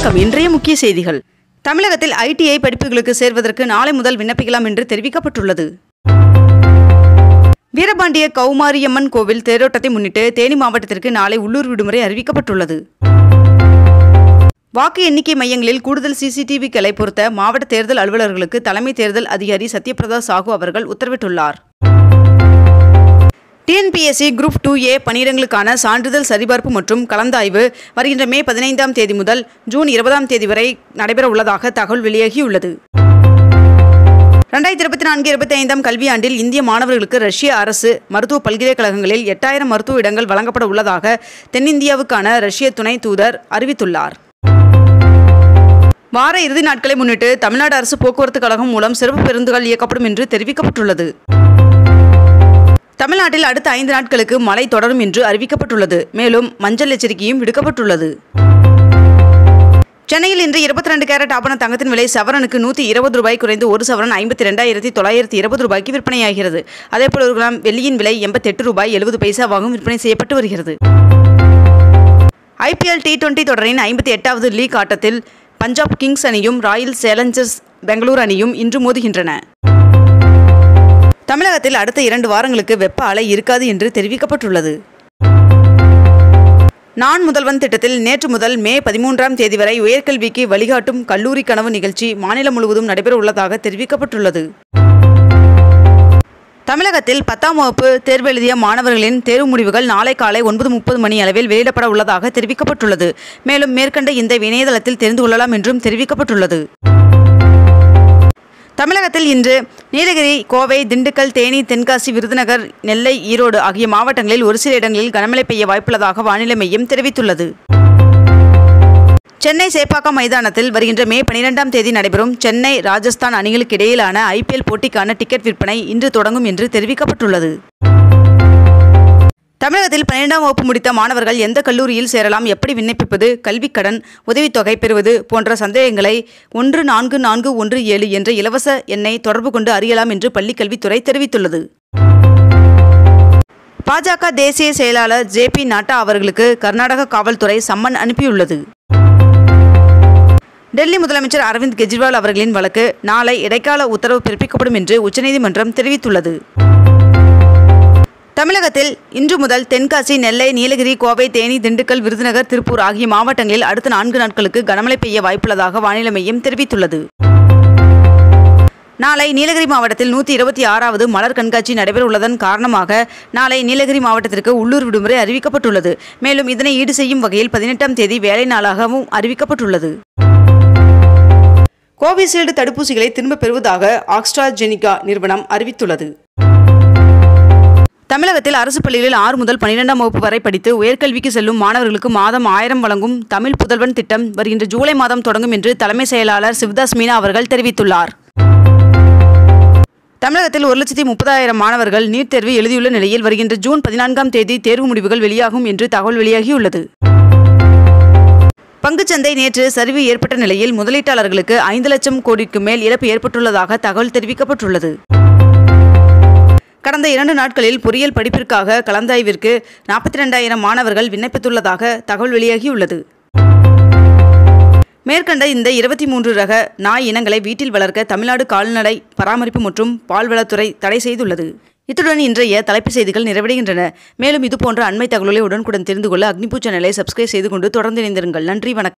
வணக்கம் இன்றைய முக்கிய செய்திகள் தமிழகத்தில் ஐடிஐ படிப்புகளுக்கு சேர்வதற்கு நாளை முதல் விண்ணப்பிக்கலாம் என்று தெரிவிக்கப்பட்டுள்ளது வீரபாண்டிய கௌமாரியம்மன் கோவில் தேரோட்டத்தை முன்னிட்டு தேனி மாவட்டத்திற்கு நாளை உள்ளூர் விடுமுறை அறிவிக்கப்பட்டுள்ளது வாக்கு எண்ணிக்கை மையங்களில் கூடுதல் சிசிடிவிக்களை பொருத்த மாவட்ட தேர்தல் அலுவலர்களுக்கு தலைமை தேர்தல் அதிகாரி சத்யபிரதா சாஹூ அவர்கள் உத்தரவிட்டுள்ளார் டிஎன்பிஎஸ்சி குரூப் டூ ஏ பணியிடங்களுக்கான சான்றிதழ் சரிபார்ப்பு மற்றும் கலந்தாய்வு வருகின்ற மே பதினைந்தாம் தேதி முதல் ஜூன் இருபதாம் தேதி வரை நடைபெற உள்ளதாக தகவல் வெளியாகியுள்ளது ரெண்டாயிரத்தி இருபத்தி நான்கு இருபத்தி ஐந்தாம் கல்வியாண்டில் இந்திய மாணவர்களுக்கு ரஷ்ய அரசு மருத்துவ பல்கலைக்கழகங்களில் எட்டாயிரம் மருத்துவ இடங்கள் வழங்கப்பட உள்ளதாக தென்னிந்தியாவுக்கான ரஷ்ய துணை தூதர் அறிவித்துள்ளார் வார இறுதி நாட்களை முன்னிட்டு தமிழ்நாடு அரசு போக்குவரத்து கழகம் மூலம் சிறப்பு பேருந்துகள் இயக்கப்படும் என்று தெரிவிக்கப்பட்டுள்ளது தமிழ்நாட்டில் அடுத்த ஐந்து நாட்களுக்கு மழை தொடரும் என்று அறிவிக்கப்பட்டுள்ளது மேலும் மஞ்சள் எச்சரிக்கையும் விடுக்கப்பட்டுள்ளது சென்னையில் இன்று இருபத்தி ரெண்டு கேரட் ஆபண தங்கத்தின் விலை சவரனுக்கு நூற்றி இருபது ரூபாய் குறைந்து ஒரு சவரன் ஐம்பத்தி ரெண்டாயிரத்தி தொள்ளாயிரத்தி இருபது ரூபாய்க்கு விற்பனையாகிறது அதேபோல் ஒரு கிராம் வெள்ளியின் விலை எண்பத்தெட்டு ரூபாய் எழுபது பைசாவாகவும் விற்பனை செய்யப்பட்டு வருகிறது ஐபிஎல் டி டுவெண்டி தொடரின் ஐம்பத்தி எட்டாவது லீக் ஆட்டத்தில் பஞ்சாப் கிங்ஸ் அணியும் ராயல் சேலஞ்சர்ஸ் பெங்களூர் அணியும் இன்று மோதுகின்றன தமிழகத்தில் அடுத்த இரண்டு வாரங்களுக்கு வெப்ப அலை இருக்காது என்று தெரிவிக்கப்பட்டுள்ளது நான் முதல்வன் திட்டத்தில் நேற்று முதல் மே பதிமூன்றாம் தேதி வரை உயர்கல்விக்கு வழிகாட்டும் கல்லூரி கனவு நிகழ்ச்சி மாநிலம் முழுவதும் நடைபெற உள்ளதாக தெரிவிக்கப்பட்டுள்ளது தமிழகத்தில் பத்தாம் வகுப்பு தேர்வு எழுதிய மாணவர்களின் தேர்வு முடிவுகள் நாளை காலை ஒன்பது முப்பது மணி அளவில் வெளியிடப்பட உள்ளதாக தெரிவிக்கப்பட்டுள்ளது மேலும் மேற்கண்ட இந்த இணையதளத்தில் தெரிந்து கொள்ளலாம் என்றும் தெரிவிக்கப்பட்டுள்ளது தமிழகத்தில் இன்று நீலகிரி கோவை திண்டுக்கல் தேனி தென்காசி விருதுநகர் நெல்லை ஈரோடு ஆகிய மாவட்டங்களில் ஒரு சில இடங்களில் கனமழை பெய்ய வாய்ப்புள்ளதாக வானிலை மையம் தெரிவித்துள்ளது சென்னை சேப்பாக்கம் மைதானத்தில் வருகின்ற மே பனிரெண்டாம் தேதி நடைபெறும் சென்னை ராஜஸ்தான் அணிகளுக்கு இடையிலான ஐபிஎல் போட்டிக்கான டிக்கெட் விற்பனை இன்று தொடங்கும் என்று தெரிவிக்கப்பட்டுள்ளது தமிழகத்தில் பன்னிரெண்டாம் வகுப்பு முடித்த மாணவர்கள் எந்த கல்லூரியில் சேரலாம் எப்படி விண்ணப்பிப்பது கல்விக்கடன் உதவித்தொகை பெறுவது போன்ற சந்தேகங்களை ஒன்று நான்கு நான்கு ஒன்று ஏழு என்ற இலவச எண்ணை தொடர்பு கொண்டு அறியலாம் என்று பள்ளிக்கல்வித்துறை தெரிவித்துள்ளது பாஜக தேசிய செயலாளர் ஜே பி நட்டா அவர்களுக்கு கர்நாடக காவல்துறை சம்மன் அனுப்பியுள்ளது டெல்லி முதலமைச்சர் அரவிந்த் கெஜ்ரிவால் அவர்களின் வழக்கு நாளை இடைக்கால உத்தரவு பிறப்பிக்கப்படும் என்று உச்சநீதிமன்றம் தெரிவித்துள்ளது தமிழகத்தில் இன்று முதல் தென்காசி நெல்லை நீலகிரி கோவை தேனி திண்டுக்கல் விருதுநகர் திருப்பூர் ஆகிய மாவட்டங்களில் அடுத்த நான்கு நாட்களுக்கு கனமழை பெய்ய வாய்ப்புள்ளதாக வானிலை மையம் தெரிவித்துள்ளது நாளை நீலகிரி மாவட்டத்தில் நூற்றி இருபத்தி ஆறாவது மலர் கண்காட்சி நடைபெற உள்ளதன் காரணமாக நாளை நீலகிரி மாவட்டத்திற்கு உள்ளூர் விடுமுறை அறிவிக்கப்பட்டுள்ளது மேலும் இதனை ஈடு செய்யும் வகையில் பதினெட்டாம் தேதி வேலை நாளாகவும் அறிவிக்கப்பட்டுள்ளது கோவிஷீல்டு தடுப்பூசிகளை திரும்பப் பெறுவதாக ஆக்ஸ்ட்ராஜெனிகா நிறுவனம் அறிவித்துள்ளது தமிழகத்தில் அரசு பள்ளிகளில் ஆறு முதல் பன்னிரெண்டாம் வகுப்பு வரை படித்து உயர்கல்விக்கு செல்லும் மாணவர்களுக்கு மாதம் ஆயிரம் வழங்கும் தமிழ் புதல்வன் திட்டம் வருகின்ற ஜூலை மாதம் தொடங்கும் என்று தலைமை செயலாளர் சிவதாஸ் மீனா அவர்கள் தெரிவித்துள்ளார் தமிழகத்தில் ஒரு லட்சத்தி முப்பதாயிரம் மாணவர்கள் நீட் தேர்வு எழுதியுள்ள நிலையில் வருகின்ற ஜூன் பதினான்காம் தேதி தேர்வு முடிவுகள் வெளியாகும் என்று தகவல் வெளியாகியுள்ளது பங்குச்சந்தை நேற்று சரிவு ஏற்பட்ட நிலையில் முதலீட்டாளர்களுக்கு ஐந்து லட்சம் கோடிக்கு மேல் இழப்பு ஏற்பட்டுள்ளதாக தகவல் தெரிவிக்கப்பட்டுள்ளது கடந்த இரண்டு நாட்களில் பொறியியல் படிப்பிற்காக கலந்தாய்விற்கு நாற்பத்தி ரெண்டாயிரம் மாணவர்கள் விண்ணப்பித்துள்ளதாக தகவல் வெளியாகியுள்ளது மேற்கண்ட இந்த இருபத்தி மூன்று ரக நாய் இனங்களை வீட்டில் வளர்க்க தமிழ்நாடு கால்நடை பராமரிப்பு மற்றும் பால்வளத்துறை தடை செய்துள்ளது இத்துடன் இன்றைய தலைப்புச் செய்திகள் நிறைவடைகின்றன மேலும் இதுபோன்ற அண்மை தகவல்களை உடனுக்குடன் தெரிந்து கொள்ள அக்னிபூ சேனலை சப்ஸ்கிரைப் செய்து கொண்டு தொடர்ந்து இணைந்திருங்கள் நன்றி வணக்கம்